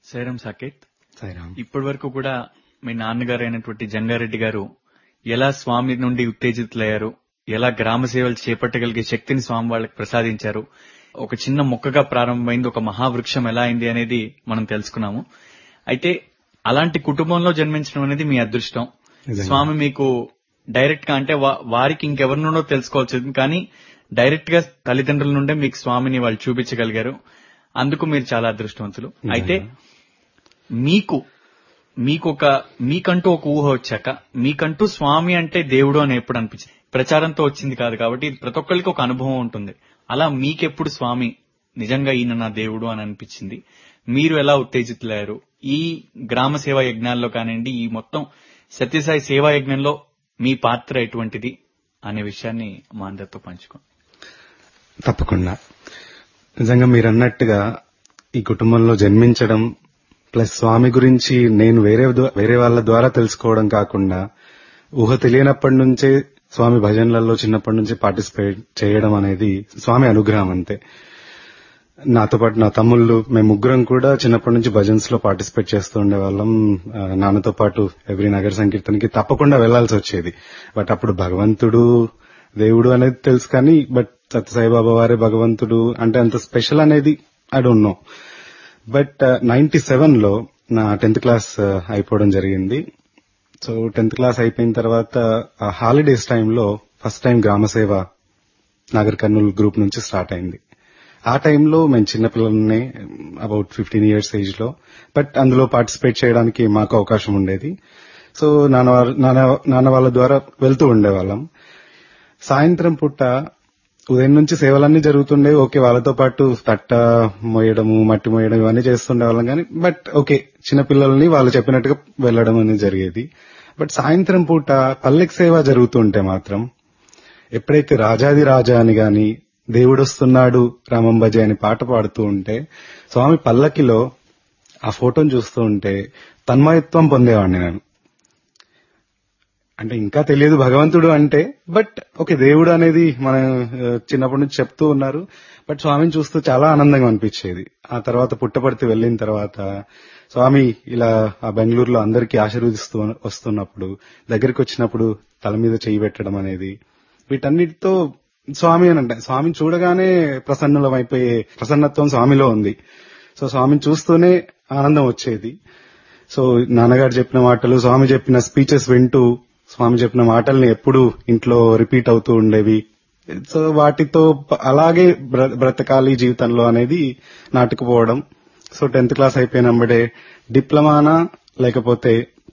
సైరం సాకేత్ సాయిరామ్ ఇప్పటి వరకు కూడా మీ నాన్నగారు అయినటువంటి జంగారెడ్డి గారు ఎలా స్వామి నుండి ఉత్తేజితులయ్యారు ఎలా గ్రామ సేవలు చేపట్టగలిగే శక్తిని స్వామి వాళ్ళకి ప్రసాదించారు ఒక చిన్న మొక్కగా ప్రారంభమైంది ఒక మహావృక్షం ఎలా అయింది అనేది మనం తెలుసుకున్నాము అయితే అలాంటి కుటుంబంలో జన్మించడం అనేది మీ అదృష్టం నిజంగా. స్వామి మీకు డైరెక్ట్ గా అంటే వా- వారికి ఇంకెవరి నుండో తెలుసుకోవచ్చు కానీ డైరెక్ట్ గా తల్లిదండ్రుల నుండే మీకు స్వామిని వాళ్ళు చూపించగలిగారు అందుకు మీరు చాలా అదృష్టవంతులు అయితే మీకు మీకు ఒక మీకంటూ ఒక ఊహ వచ్చాక మీకంటూ స్వామి అంటే దేవుడు అని ఎప్పుడు అనిపించింది ప్రచారంతో వచ్చింది కాదు కాబట్టి ఇది ప్రతి ఒక్కరికి ఒక అనుభవం ఉంటుంది అలా మీకెప్పుడు స్వామి నిజంగా ఈయన నా దేవుడు అని అనిపించింది మీరు ఎలా ఉత్తేజితులయ్యారు ఈ గ్రామ సేవా యజ్ఞాల్లో కానివ్వండి ఈ మొత్తం సత్యసాయి సేవా యజ్ఞంలో మీ పాత్ర ఎటువంటిది అనే విషయాన్ని మా అందరితో పంచుకోండి తప్పకుండా నిజంగా మీరు అన్నట్టుగా ఈ కుటుంబంలో జన్మించడం ప్లస్ స్వామి గురించి నేను వేరే ద్వా- వేరే వాళ్ళ ద్వారా తెలుసుకోవడం కాకుండా ఊహ తెలియనప్పటి నుంచే స్వామి భజనలలో చిన్నప్పటి నుంచి పార్టిసిపేట్ చేయడం అనేది స్వామి అనుగ్రహం అంతే నాతో పాటు నా తమ్ముళ్ళు మేము ముగ్గురం కూడా చిన్నప్పటి నుంచి భజన్స్ లో పార్టిసిపేట్ చేస్తూ ఉండేవాళ్ళం ఆ, నాన్నతో పాటు ఎవ్రీ నగర సంకీర్తనకి తప్పకుండా వెళ్లాల్సి వచ్చేది బట్ అప్పుడు భగవంతుడు దేవుడు అనేది తెలుసు కానీ బట్ సత్యసాయిబాబా వారే భగవంతుడు అంటే అంత స్పెషల్ అనేది I don't know but ninety seven లో నా టెన్త్ క్లాస్ అయిపోవడం జరిగింది సో టెన్త్ క్లాస్ అయిపోయిన తర్వాత ఆ హాలిడేస్ టైంలో ఫస్ట్ టైం గ్రామ సేవ నాగర్ కర్నూలు గ్రూప్ నుంచి స్టార్ట్ అయింది ఆ టైంలో మేము చిన్నపిల్లల్ని అబౌట్ ఫిఫ్టీన్ ఇయర్స్ ఏజ్ లో బట్ అందులో పార్టిసిపేట్ చేయడానికి మాకు అవకాశం ఉండేది సో నాన్న వాళ్ళ- నాన్న నాన్న వాళ్ళ ద్వారా వెళ్తూ ఉండేవాళ్ళం సాయంత్రం పూట ఉదయం నుంచి సేవలన్నీ జరుగుతుండేవి ఓకే వాళ్ళతో పాటు తట్ట మోయడము మట్టి మోయడం ఇవన్నీ చేస్తుండేవాళ్ళం కానీ బట్ ఓకే చిన్నపిల్లల్ని వాళ్ళు చెప్పినట్టుగా వెళ్ళడం అనేది జరిగేది బట్ సాయంత్రం పూట పల్లెకి సేవ జరుగుతుంటే మాత్రం ఎప్పుడైతే రాజాది రాజా అని గాని దేవుడొస్తున్నాడు రామం భజ అని పాట పాడుతూ ఉంటే స్వామి పల్లకిలో ఆ ఫోటోను చూస్తూ ఉంటే తన్మయత్వం పొందేవాడిని నేను అంటే ఇంకా తెలియదు భగవంతుడు అంటే బట్ ఓకే దేవుడు అనేది మన ఆ, చిన్నప్పటి నుంచి చెప్తూ ఉన్నారు బట్ స్వామిని చూస్తూ చాలా ఆనందంగా అనిపించేది ఆ తర్వాత పుట్టపర్తి వెళ్ళిన తర్వాత స్వామి ఇలా ఆ బెంగళూరులో అందరికీ ఆశీర్వదిస్తూ వస్తున్నప్పుడు దగ్గరికి వచ్చినప్పుడు తల మీద చేయి పెట్టడం అనేది వీటన్నిటితో స్వామి అని అంటే స్వామిని చూడగానే ప్రసన్నులం అయిపోయే ప్రసన్నత్వం స్వామిలో ఉంది సో స్వామిని చూస్తూనే ఆనందం వచ్చేది సో నాన్నగారు చెప్పిన మాటలు స్వామి చెప్పిన స్పీచెస్ వింటూ స్వామి చెప్పిన మాటల్ని ఎప్పుడు ఇంట్లో రిపీట్ అవుతూ ఉండేవి సో వాటితో ప- అలాగే బ్ర- బ్రతకాలి జీవితంలో అనేది నాటుకుపోవడం సో టెన్త్ క్లాస్ అయిపోయినప్పుడే డిప్లొమానా లేకపోతే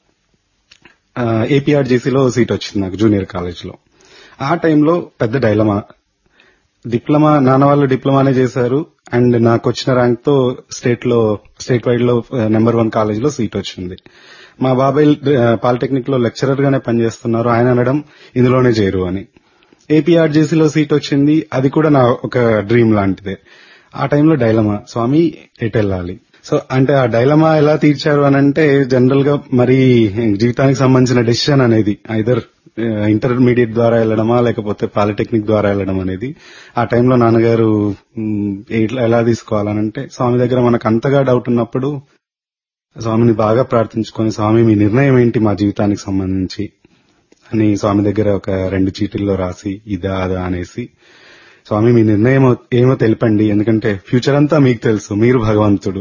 ఏపీఆర్జీసీలో సీట్ వచ్చింది నాకు జూనియర్ కాలేజ్ లో ఆ టైంలో పెద్ద డైలమా డిప్లొమా నాన్న వాళ్ళు డిప్లొమానే చేశారు అండ్ నాకు వచ్చిన ర్యాంక్ తో స్టేట్ లో స్టేట్ వైడ్ లో నెంబర్ వన్ కాలేజ్ లో సీట్ వచ్చింది మా బాబాయ్ పాలిటెక్నిక్ లో లెక్చరర్ గానే పనిచేస్తున్నారు ఆయన అనడం ఇందులోనే చేరు అని ఏపీఆర్జేసీలో సీట్ వచ్చింది అది కూడా నా ఒక డ్రీమ్ లాంటిదే ఆ టైంలో డైలమా స్వామి ఎటు వెళ్ళాలి సో అంటే ఆ డైలమా ఎలా తీర్చారు అని అంటే జనరల్ గా మరి జీవితానికి సంబంధించిన డెసిషన్ అనేది ఐదర్ ఇంటర్మీడియట్ ద్వారా వెళ్ళడమా లేకపోతే పాలిటెక్నిక్ ద్వారా వెళ్ళడం అనేది ఆ టైంలో నాన్నగారు మ్, ఎట్లా ఎలా తీసుకోవాలనంటే స్వామి దగ్గర మనకు అంతగా డౌట్ ఉన్నప్పుడు స్వామిని బాగా ప్రార్థించుకొని స్వామి మీ నిర్ణయం ఏంటి మా జీవితానికి సంబంధించి అని స్వామి దగ్గర ఒక రెండు చీటీల్లో రాసి ఇదా అదా అనేసి స్వామి మీ నిర్ణయం ఏమో తెలిపండి ఎందుకంటే ఫ్యూచర్ అంతా మీకు తెలుసు మీరు భగవంతుడు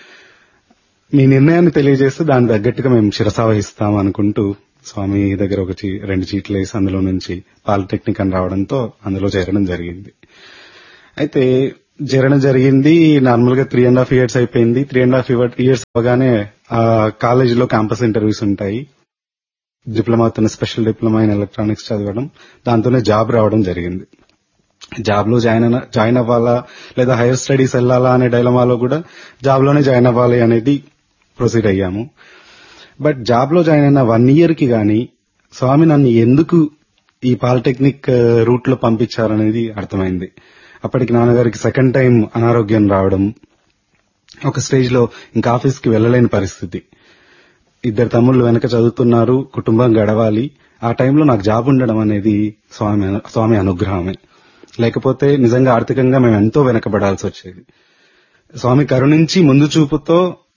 మీ నిర్ణయాన్ని తెలియజేస్తే దాని తగ్గట్టుగా మేము శిరసావహిస్తాం అనుకుంటూ స్వామి దగ్గర ఒక చీ- రెండు చీట్లు వేసి అందులో నుంచి పాలిటెక్నిక్ అని రావడంతో అందులో చేరడం జరిగింది అయితే చేరడం జరిగింది నార్మల్ గా త్రీ అండ్ హాఫ్ ఇయర్స్ అయిపోయింది త్రీ అండ్ హాఫ్ ఇయర్స్ అవగానే ఆ కాలేజీలో క్యాంపస్ ఇంటర్వ్యూస్ ఉంటాయి డిప్లొమా అవుతున్న స్పెషల్ డిప్లొమా ఇన్ ఎలక్ట్రానిక్స్ చదవడం దాంతోనే జాబ్ రావడం జరిగింది జాబ్ లో జాయిన్ అయిన- జాయిన్ అవ్వాలా లేదా హైయర్ స్టడీస్ వెళ్ళాలా అనే డైలమాలో కూడా జాబ్ లోనే జాయిన్ అవ్వాలి అనేది ప్రొసీడ్ అయ్యాము బట్ జాబ్ లో జాయిన్ అయిన వన్ ఇయర్ కి గాని స్వామి నన్ను ఎందుకు ఈ పాలిటెక్నిక్ రూట్ లో పంపించారనేది అర్థమైంది అప్పటికి నాన్నగారికి సెకండ్ టైం అనారోగ్యం రావడం ఒక స్టేజ్ లో ఇంకా ఆఫీస్ కి వెళ్ళలేని పరిస్థితి ఇద్దరు తమ్ముళ్ళు వెనక చదువుతున్నారు కుటుంబం గడవాలి ఆ టైంలో నాకు జాబ్ ఉండడం అనేది స్వామి స్వామి అనుగ్రహమే లేకపోతే నిజంగా ఆర్థికంగా మేము ఎంతో వెనకబడాల్సి వచ్చేది స్వామి కరుణించి ముందు చూపుతో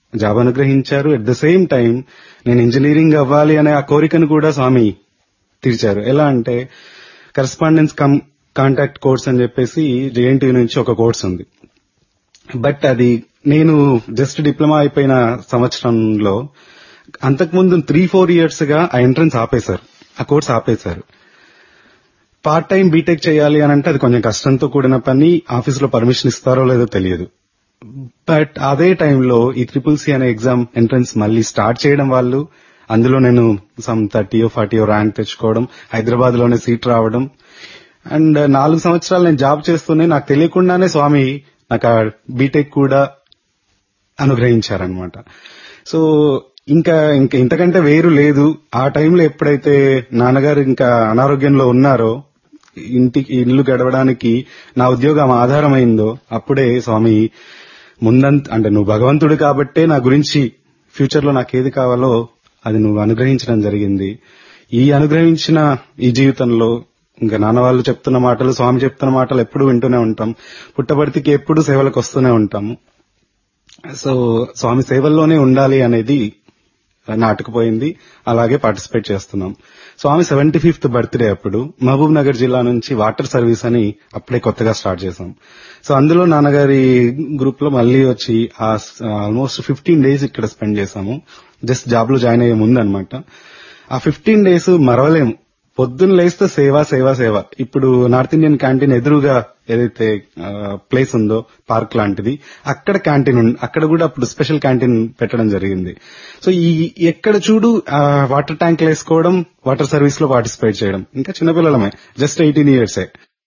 జాబ్ అనుగ్రహించారు ఎట్ ద సేమ్ టైం నేను ఇంజనీరింగ్ అవ్వాలి అనే ఆ కోరికను కూడా స్వామి తీర్చారు ఎలా అంటే కరెస్పాండెన్స్ కమ్ కాంటాక్ట్ కోర్స్ అని చెప్పేసి జేఎన్టీ నుంచి ఒక కోర్స్ ఉంది బట్ అది నేను జస్ట్ డిప్లొమా అయిపోయిన సంవత్సరంలో అంతకుముందు త్రీ ఫోర్ ఇయర్స్ గా ఆ ఎంట్రన్స్ ఆపేశారు ఆ కోర్స్ ఆపేశారు పార్ట్ టైం బీటెక్ చేయాలి అని అంటే అది కొంచెం కష్టంతో కూడిన పని ఆఫీసులో పర్మిషన్ ఇస్తారో లేదో తెలియదు బట్ అదే టైంలో ఈ ట్రిపుల్ సి అనే ఎగ్జామ్ ఎంట్రన్స్ మళ్ళీ స్టార్ట్ చేయడం వాళ్ళు అందులో నేను సమ్ థర్టీయో ఫార్టీయో ర్యాంక్ తెచ్చుకోవడం హైదరాబాద్ లోనే సీట్ రావడం అండ్ నాలుగు సంవత్సరాలు నేను జాబ్ చేస్తూనే నాకు తెలియకుండానే స్వామి నాకు ఆ బీటెక్ కూడా అనుగ్రహించారనమాట సో ఇంకా ఇంకా ఇంతకంటే వేరు లేదు ఆ టైంలో ఎప్పుడైతే నాన్నగారు ఇంకా అనారోగ్యంలో ఉన్నారో ఇంటికి ఇల్లు గడవడానికి నా ఉద్యోగం ఆధారమైందో అప్పుడే స్వామి ముందంత అంటే నువ్వు భగవంతుడు కాబట్టే నా గురించి ఫ్యూచర్ లో నాకేది కావాలో అది నువ్వు అనుగ్రహించడం జరిగింది ఈ అనుగ్రహించిన ఈ జీవితంలో ఇంకా నాన్న వాళ్ళు చెప్తున్న మాటలు స్వామి చెప్తున్న మాటలు ఎప్పుడు వింటూనే ఉంటాం పుట్టబడితికి ఎప్పుడు సేవలకు వస్తూనే ఉంటాము సో స్వామి సేవల్లోనే ఉండాలి అనేది నాటుకుపోయింది అలాగే పార్టిసిపేట్ చేస్తున్నాం స్వామి సెవెంటీ ఫిఫ్త్ బర్త్డే అప్పుడు మహబూబ్ నగర్ జిల్లా నుంచి వాటర్ సర్వీస్ అని అప్పుడే కొత్తగా స్టార్ట్ చేశాం సో అందులో నాన్నగారి గ్రూప్ లో మళ్ళీ వచ్చి ఆల్మోస్ట్ ఫిఫ్టీన్ డేస్ ఇక్కడ స్పెండ్ చేశాము జస్ట్ జాబ్ లో జాయిన్ అయ్యే ముందు అనమాట ఆ ఫిఫ్టీన్ డేస్ మరవలేము పొద్దున్న లేస్తే సేవ సేవ సేవ ఇప్పుడు నార్త్ ఇండియన్ క్యాంటీన్ ఎదురుగా ఏదైతే ప్లేస్ ఉందో పార్క్ లాంటిది అక్కడ క్యాంటీన్ అక్కడ కూడా అప్పుడు స్పెషల్ క్యాంటీన్ పెట్టడం జరిగింది సో ఈ ఎక్కడ చూడు వాటర్ ట్యాంక్ వేసుకోవడం వాటర్ సర్వీస్ లో పార్టిసిపేట్ చేయడం ఇంకా చిన్నపిల్లలమే జస్ట్ ఎయిటీన్ ఇయర్సే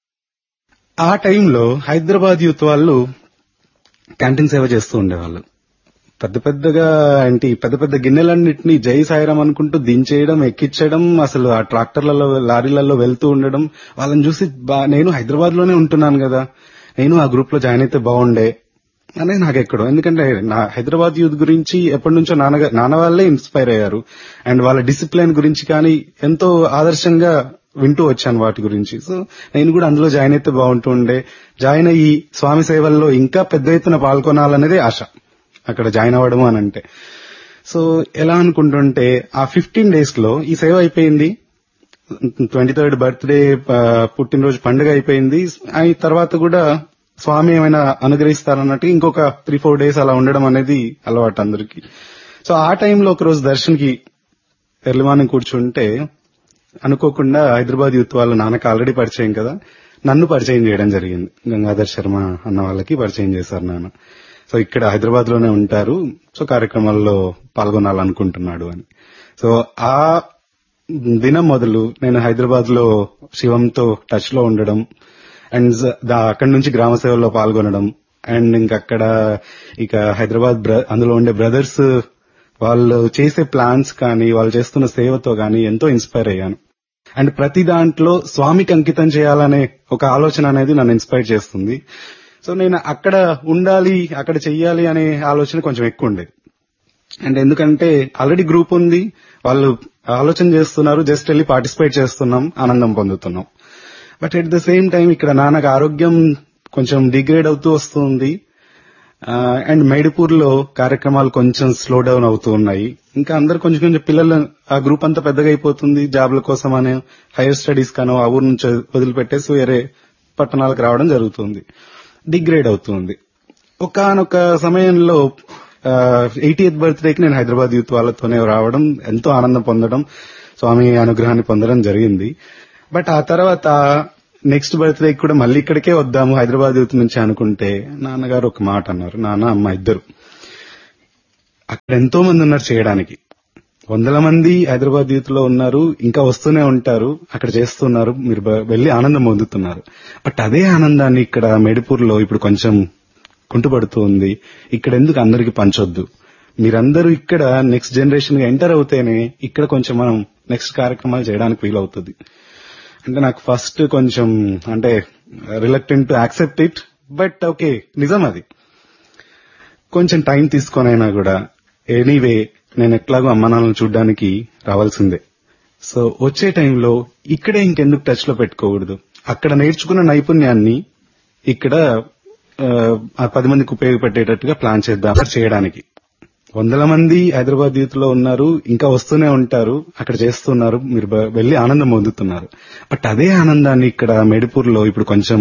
ఆ టైంలో హైదరాబాద్ యూత్ వాళ్ళు క్యాంటీన్ సేవ చేస్తూ ఉండేవాళ్ళు పెద్ద పెద్దగా ఏంటి పెద్ద పెద్ద గిన్నెలన్నింటినీ జై సాయిరాం అనుకుంటూ దించేయడం ఎక్కించడం అసలు ఆ ట్రాక్టర్లలో లారీలలో వెళ్తూ ఉండడం వాళ్ళని చూసి నేను హైదరాబాద్ లోనే ఉంటున్నాను కదా నేను ఆ గ్రూప్ లో జాయిన్ అయితే బాగుండే అనే నాకు ఎక్కడో ఎందుకంటే నా హైదరాబాద్ యూత్ గురించి ఎప్పటి నుంచో నాన్న నాన్న వాళ్ళే ఇన్స్పైర్ అయ్యారు అండ్ వాళ్ళ డిసిప్లిన్ గురించి కానీ ఎంతో ఆదర్శంగా వింటూ వచ్చాను వాటి గురించి సో నేను కూడా అందులో జాయిన్ అయితే బాగుంటుండే జాయిన్ అయ్యి స్వామి సేవల్లో ఇంకా పెద్ద ఎత్తున పాల్గొనాలనేదే ఆశ అక్కడ జాయిన్ అవ్వడం అని అంటే సో ఎలా అనుకుంటుంటే ఆ ఫిఫ్టీన్ డేస్ లో ఈ సేవ అయిపోయింది ట్వంటీ థర్డ్ బర్త్డే పుట్టినరోజు పండుగ అయిపోయింది ఆ తర్వాత కూడా స్వామి ఏమైనా అనుగ్రహిస్తారన్నట్టు ఇంకొక త్రీ ఫోర్ డేస్ అలా ఉండడం అనేది అలవాటు అందరికి సో ఆ టైంలో ఒక రోజు దర్శన్కి ఎర్లీ మార్నింగ్ కూర్చుంటే అనుకోకుండా హైదరాబాద్ యూత్ వాళ్ళ నాన్నకి ఆల్రెడీ పరిచయం కదా నన్ను పరిచయం చేయడం జరిగింది గంగాధర్ శర్మ అన్న వాళ్ళకి పరిచయం చేశారు నాన్న సో ఇక్కడ హైదరాబాద్ లోనే ఉంటారు సో కార్యక్రమాల్లో పాల్గొనాలనుకుంటున్నాడు అని సో ఆ దినం మొదలు నేను హైదరాబాద్ లో శివంతో టచ్ లో ఉండడం అండ్ అక్కడి నుంచి గ్రామ సేవల్లో పాల్గొనడం అండ్ ఇంకక్కడ ఇక హైదరాబాద్ అందులో ఉండే బ్రదర్స్ వాళ్ళు చేసే ప్లాన్స్ కానీ వాళ్ళు చేస్తున్న సేవతో కానీ ఎంతో ఇన్స్పైర్ అయ్యాను అండ్ ప్రతి దాంట్లో స్వామికి అంకితం చేయాలనే ఒక ఆలోచన అనేది నన్ను ఇన్స్పైర్ చేస్తుంది సో నేను అక్కడ ఉండాలి అక్కడ చెయ్యాలి అనే ఆలోచన కొంచెం ఎక్కువ ఉండేది అండ్ ఎందుకంటే ఆల్రెడీ గ్రూప్ ఉంది వాళ్ళు ఆలోచన చేస్తున్నారు జస్ట్ వెళ్ళి పార్టిసిపేట్ చేస్తున్నాం ఆనందం పొందుతున్నాం but at the same time ఇక్కడ నాన్నకు ఆరోగ్యం కొంచెం డిగ్రేడ్ అవుతూ వస్తుంది అండ్ మైడిపూర్ లో కార్యక్రమాలు కొంచెం స్లో డౌన్ అవుతూ ఉన్నాయి ఇంకా అందరు కొంచెం కొంచెం పిల్లలు ఆ గ్రూప్ అంతా పెద్దగా అయిపోతుంది జాబ్ల కోసం అనే హైయర్ స్టడీస్ కానో ఆ ఊరు నుంచి వదిలిపెట్టేసి వేరే పట్టణాలకు రావడం జరుగుతుంది డిగ్రేడ్ అవుతుంది ఒకనొక సమయంలో ఎయిటీ ఎయిత్ బర్త్డేకి నేను హైదరాబాద్ యూత్ వాళ్ళతోనే రావడం ఎంతో ఆనందం పొందడం స్వామి అనుగ్రహాన్ని పొందడం జరిగింది బట్ ఆ తర్వాత నెక్స్ట్ బర్త్డే కూడా మళ్ళీ ఇక్కడికే వద్దాము హైదరాబాద్ యూత్ నుంచి అనుకుంటే నాన్నగారు ఒక మాట అన్నారు నాన్న అమ్మ ఇద్దరు అక్కడ ఎంతో మంది ఉన్నారు చేయడానికి వందల మంది హైదరాబాద్ యూత్ లో ఉన్నారు ఇంకా వస్తూనే ఉంటారు అక్కడ చేస్తున్నారు మీరు వెళ్లి ఆనందం పొందుతున్నారు బట్ అదే ఆనందాన్ని ఇక్కడ మేడిపూర్ లో ఇప్పుడు కొంచెం కుంటుపడుతూ ఉంది ఇక్కడ ఎందుకు అందరికి పంచొద్దు మీరందరూ ఇక్కడ నెక్స్ట్ జనరేషన్ గా ఎంటర్ అవుతేనే ఇక్కడ కొంచెం మనం నెక్స్ట్ కార్యక్రమాలు చేయడానికి వీలవుతుంది అంటే నాకు ఫస్ట్ కొంచెం అంటే reluctant to accept it but okay నిజం అది కొంచెం టైం తీసుకొనైనా కూడా ఎనీవే నేను ఎట్లాగో అమ్మ నాన్నలు చూడడానికి రావాల్సిందే సో వచ్చే టైంలో ఇక్కడే ఇంకెందుకు టచ్ లో పెట్టుకోకూడదు అక్కడ నేర్చుకున్న నైపుణ్యాన్ని ఇక్కడ ఆ పది మందికి ఉపయోగపెట్టేటట్టుగా ప్లాన్ చేద్దాం చేయడానికి వందల మంది హైదరాబాద్ యూత్ లో ఉన్నారు ఇంకా వస్తూనే ఉంటారు అక్కడ చేస్తున్నారు మీరు బ- వెళ్ళి ఆనందం పొందుతున్నారు బట్ అదే ఆనందాన్ని ఇక్కడ మేడిపూర్ లో ఇప్పుడు కొంచెం